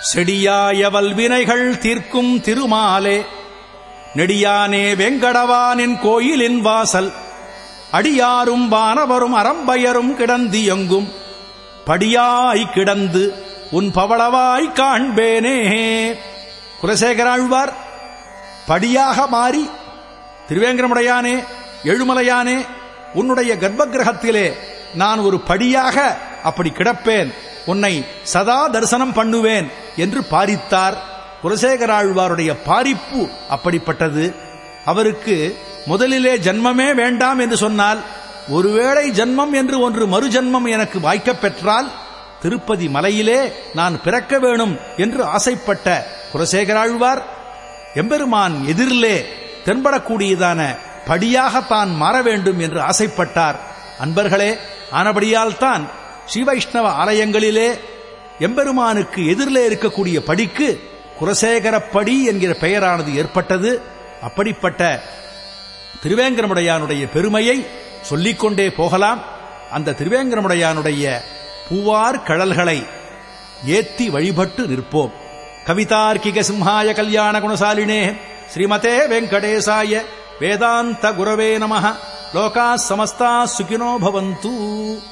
செடியாய வல்வினைகள் தீர்க்கும் திருமாலே நெடியானே வெங்கடவானின் கோயிலின் வாசல் அடியாரும் வானவரும் அறம்பயரும் கிடந்தியங்கும் படியாய் கிடந்து உன் பவளவாய் காண்பேனே குலசேகராழ்வார் படியாக மாறி திருவேங்கரமுடையானே எழுமலையானே உன்னுடைய கர்ப்பகிரகத்திலே நான் ஒரு படியாக அப்படி கிடப்பேன் உன்னை சதா தரிசனம் பண்ணுவேன் என்று பாரித்தார் குலசேகராழ்வாருடைய பாரிப்பு அப்படிப்பட்டது அவருக்கு முதலிலே ஜன்மமே வேண்டாம் என்று சொன்னால் ஒருவேளை ஜன்மம் என்று ஒன்று மறுஜன்மம் எனக்கு வாய்க்கப் பெற்றால் திருப்பதி மலையிலே நான் பிறக்க வேணும் என்று ஆசைப்பட்ட குலசேகராழ்வார் எம்பெருமான் எதிரிலே தென்படக்கூடியதான படியாக தான் மாற வேண்டும் என்று ஆசைப்பட்டார் அன்பர்களே ஆனபடியால் தான் ஸ்ரீவைஷ்ணவ ஆலயங்களிலே எம்பெருமானுக்கு எதிரிலே இருக்கக்கூடிய படிக்கு குலசேகரப்படி என்கிற பெயரானது ஏற்பட்டது அப்படிப்பட்ட திருவேங்கரமுடையானுடைய பெருமையை சொல்லிக்கொண்டே போகலாம் அந்த திருவேங்கரமுடையானுடைய பூவார் கழல்களை ஏத்தி வழிபட்டு நிற்போம் கவிதார்க்கிக சிம்ஹாய கல்யாண குணசாலினே ஸ்ரீமதே வெங்கடேசாய வேதாந்த குரவே நம லோகா சமஸ்தா சுகினோ பவந்து